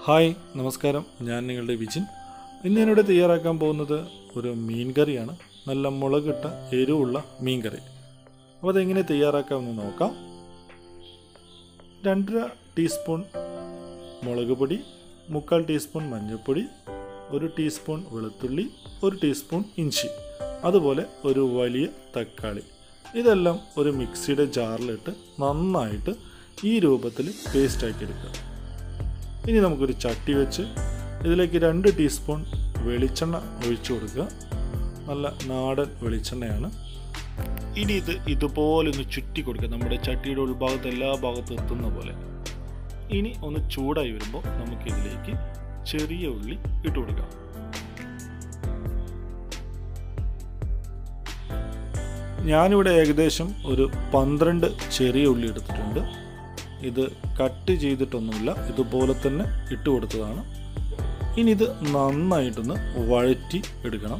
hi നമസ്കാരം ഞാൻ നിങ്ങളുടെ വിജിൻ ഇന്ന് ഞാനിവിടെ തയ്യാറാക്കാൻ പോകുന്നത് ഒരു മീൻ കറിയാണ് നല്ല മുളകിട്ട എരിവുള്ള മീൻ കറി അപ്പോൾ അതെങ്ങനെ തയ്യാറാക്കാമെന്ന് നോക്കാം രണ്ടര ടീസ്പൂൺ മുളക് പൊടി മുക്കാൽ ടീസ്പൂൺ മഞ്ഞൾപ്പൊടി ഒരു ടീസ്പൂൺ വെളുത്തുള്ളി ഒരു ടീസ്പൂൺ ഇഞ്ചി അതുപോലെ ഒരു വലിയ തക്കാളി ഇതെല്ലാം ഒരു മിക്സിയുടെ ജാറിലിട്ട് നന്നായിട്ട് ഈ രൂപത്തിൽ പേസ്റ്റാക്കി എടുക്കുക ഇനി നമുക്കൊരു ചട്ടി വെച്ച് ഇതിലേക്ക് രണ്ട് ടീസ്പൂൺ വെളിച്ചെണ്ണ ഒഴിച്ചു കൊടുക്കുക നല്ല നാടൻ വെളിച്ചെണ്ണയാണ് ഇനി ഇത് ഇതുപോലെ ഒന്ന് ചുറ്റി കൊടുക്കുക നമ്മുടെ ചട്ടിയുടെ ഉൾഭാഗത്ത് എല്ലാ ഭാഗത്തും എത്തുന്ന പോലെ ഇനി ഒന്ന് ചൂടായി വരുമ്പോൾ നമുക്കിതിലേക്ക് ചെറിയ ഉള്ളി ഇട്ട് കൊടുക്കാം ഞാനിവിടെ ഏകദേശം ഒരു പന്ത്രണ്ട് ചെറിയ ഉള്ളി എടുത്തിട്ടുണ്ട് ഇത് കട്ട് ചെയ്തിട്ടൊന്നുമില്ല ഇതുപോലെ തന്നെ ഇട്ട് കൊടുത്തതാണ് ഇനി ഇത് നന്നായിട്ടൊന്ന് വഴറ്റി എടുക്കണം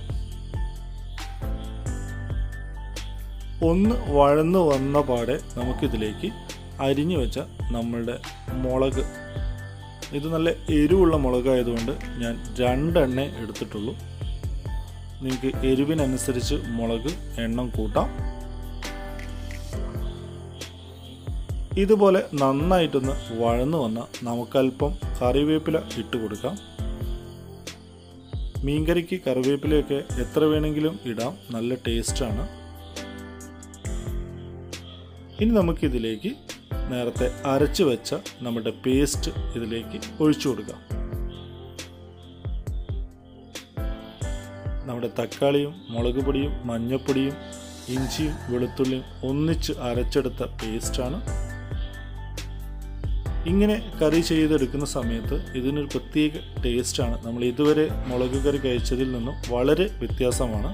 ഒന്ന് വഴന്ന് വന്ന പാടെ നമുക്കിതിലേക്ക് അരിഞ്ഞു വെച്ച നമ്മളുടെ മുളക് ഇത് നല്ല എരിവുള്ള മുളകായതുകൊണ്ട് ഞാൻ രണ്ടെണ്ണേ എടുത്തിട്ടുള്ളൂ നിങ്ങൾക്ക് എരിവിനനുസരിച്ച് മുളക് എണ്ണം കൂട്ടാം ഇതുപോലെ നന്നായിട്ടൊന്ന് വഴന്നു വന്ന നമുക്കല്പം കറിവേപ്പില ഇട്ട് കൊടുക്കാം മീൻകറിക്ക് കറിവേപ്പിലയൊക്കെ എത്ര വേണമെങ്കിലും ഇടാം നല്ല ടേസ്റ്റാണ് ഇനി നമുക്കിതിലേക്ക് നേരത്തെ അരച്ചു വെച്ച നമ്മുടെ പേസ്റ്റ് ഇതിലേക്ക് ഒഴിച്ചു കൊടുക്കാം നമ്മുടെ തക്കാളിയും മുളക് പൊടിയും മഞ്ഞൾപ്പൊടിയും ഇഞ്ചിയും വെളുത്തുള്ളിയും ഒന്നിച്ച് അരച്ചെടുത്ത പേസ്റ്റാണ് ഇങ്ങനെ കറി ചെയ്തെടുക്കുന്ന സമയത്ത് ഇതിനൊരു പ്രത്യേക ടേസ്റ്റാണ് നമ്മൾ ഇതുവരെ മുളക് കറി കഴിച്ചതിൽ നിന്നും വളരെ വ്യത്യാസമാണ്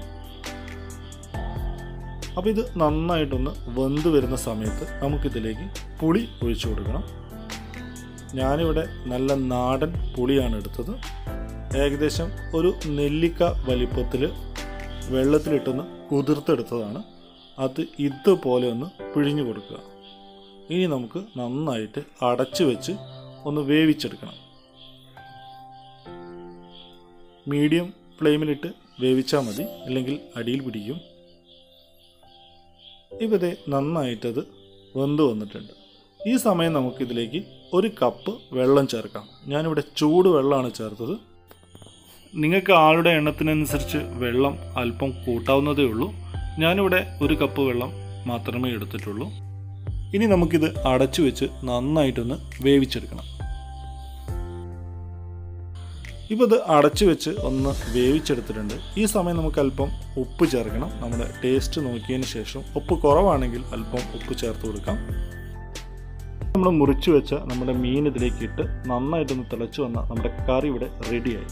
അപ്പോൾ ഇത് നന്നായിട്ടൊന്ന് വെന്ത് വരുന്ന സമയത്ത് നമുക്കിതിലേക്ക് പുളി ഒഴിച്ചു കൊടുക്കണം ഞാനിവിടെ നല്ല നാടൻ പുളിയാണ് എടുത്തത് ഏകദേശം ഒരു നെല്ലിക്ക വലിപ്പത്തിൽ വെള്ളത്തിലിട്ടൊന്ന് കുതിർത്തെടുത്തതാണ് അത് ഇതുപോലെ ഒന്ന് പിഴിഞ്ഞു കൊടുക്കുക ഇനി നമുക്ക് നന്നായിട്ട് അടച്ചു വെച്ച് ഒന്ന് വേവിച്ചെടുക്കണം മീഡിയം ഫ്ലെയിമിലിട്ട് വേവിച്ചാൽ മതി അല്ലെങ്കിൽ അടിയിൽ പിടിക്കും ഇവരെ നന്നായിട്ടത് വെന്ത് വന്നിട്ടുണ്ട് ഈ സമയം നമുക്കിതിലേക്ക് ഒരു കപ്പ് വെള്ളം ചേർക്കാം ഞാനിവിടെ ചൂട് വെള്ളമാണ് ചേർത്തത് നിങ്ങൾക്ക് ആളുടെ എണ്ണത്തിനനുസരിച്ച് വെള്ളം അല്പം കൂട്ടാവുന്നതേ ഉള്ളൂ ഞാനിവിടെ ഒരു കപ്പ് വെള്ളം മാത്രമേ എടുത്തിട്ടുള്ളൂ ഇനി നമുക്കിത് അടച്ചു വെച്ച് നന്നായിട്ടൊന്ന് വേവിച്ചെടുക്കണം ഇപ്പോൾ ഇത് അടച്ചു വെച്ച് ഒന്ന് വേവിച്ചെടുത്തിട്ടുണ്ട് ഈ സമയം നമുക്ക് അല്പം ഉപ്പ് ചേർക്കണം നമ്മുടെ ടേസ്റ്റ് നോക്കിയതിന് ശേഷം ഉപ്പ് കുറവാണെങ്കിൽ അല്പം ഉപ്പ് ചേർത്ത് കൊടുക്കാം നമ്മൾ മുറിച്ചു വെച്ച നമ്മുടെ മീൻ ഇതിലേക്ക് ഇട്ട് നന്നായിട്ടൊന്ന് തിളച്ചു വന്ന നമ്മുടെ കറി ഇവിടെ റെഡിയായി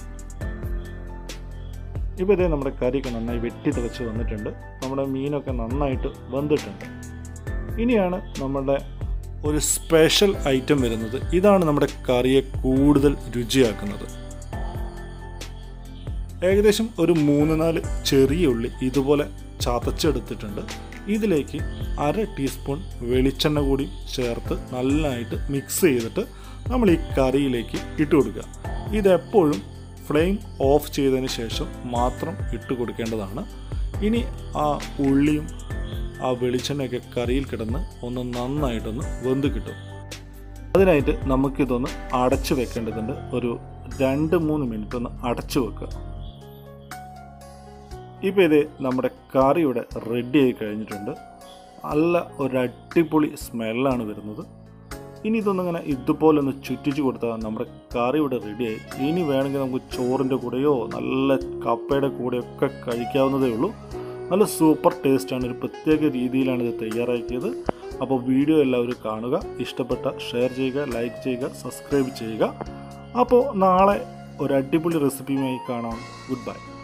ഇപ്പോൾ ഇതേ നമ്മുടെ കറിയൊക്കെ നന്നായി വെട്ടി തിളച്ച് വന്നിട്ടുണ്ട് നമ്മുടെ മീനൊക്കെ നന്നായിട്ട് വെന്തിട്ടുണ്ട് ഇനിയാണ് നമ്മുടെ ഒരു സ്പെഷ്യൽ ഐറ്റം വരുന്നത് ഇതാണ് നമ്മുടെ കറിയെ കൂടുതൽ രുചിയാക്കുന്നത് ഏകദേശം ഒരു മൂന്ന് നാല് ചെറിയ ഉള്ളി ഇതുപോലെ ചതച്ചെടുത്തിട്ടുണ്ട് ഇതിലേക്ക് അര ടീസ്പൂൺ വെളിച്ചെണ്ണ കൂടി ചേർത്ത് നല്ലതായിട്ട് മിക്സ് ചെയ്തിട്ട് നമ്മൾ ഈ കറിയിലേക്ക് ഇട്ട് കൊടുക്കുക ഇതെപ്പോഴും ഫ്ലെയിം ഓഫ് ചെയ്തതിന് ശേഷം മാത്രം ഇട്ട് കൊടുക്കേണ്ടതാണ് ഇനി ആ ഉള്ളിയും ആ വെളിച്ചെണ്ണയൊക്കെ കറിയിൽ കിടന്ന് ഒന്ന് നന്നായിട്ടൊന്ന് വെന്ത് കിട്ടും അതിനായിട്ട് നമുക്കിതൊന്ന് അടച്ചു വെക്കേണ്ടതുണ്ട് ഒരു രണ്ട് മൂന്ന് മിനിറ്റ് ഒന്ന് അടച്ചു വെക്കുക ഇപ്പോൾ ഇത് നമ്മുടെ കറി ഇവിടെ റെഡി ആയി കഴിഞ്ഞിട്ടുണ്ട് നല്ല ഒരു അടിപൊളി സ്മെല്ലാണ് വരുന്നത് ഇനി ഇതൊന്നിങ്ങനെ ഇതുപോലെ ഒന്ന് ചുറ്റിച്ച് കൊടുത്താൽ നമ്മുടെ കറി ഇവിടെ റെഡിയായി ഇനി വേണമെങ്കിൽ നമുക്ക് ചോറിൻ്റെ കൂടെയോ നല്ല കപ്പയുടെ കൂടെയോ ഒക്കെ കഴിക്കാവുന്നതേ ഉള്ളൂ നല്ല സൂപ്പർ ടേസ്റ്റാണ് ഒരു പ്രത്യേക രീതിയിലാണ് ഇത് തയ്യാറാക്കിയത് അപ്പോൾ വീഡിയോ എല്ലാവരും കാണുക ഇഷ്ടപ്പെട്ട ഷെയർ ചെയ്യുക ലൈക്ക് ചെയ്യുക സബ്സ്ക്രൈബ് ചെയ്യുക അപ്പോൾ നാളെ ഒരു അടിപൊളി റെസിപ്പിയുമായി കാണാം ഗുഡ് ബൈ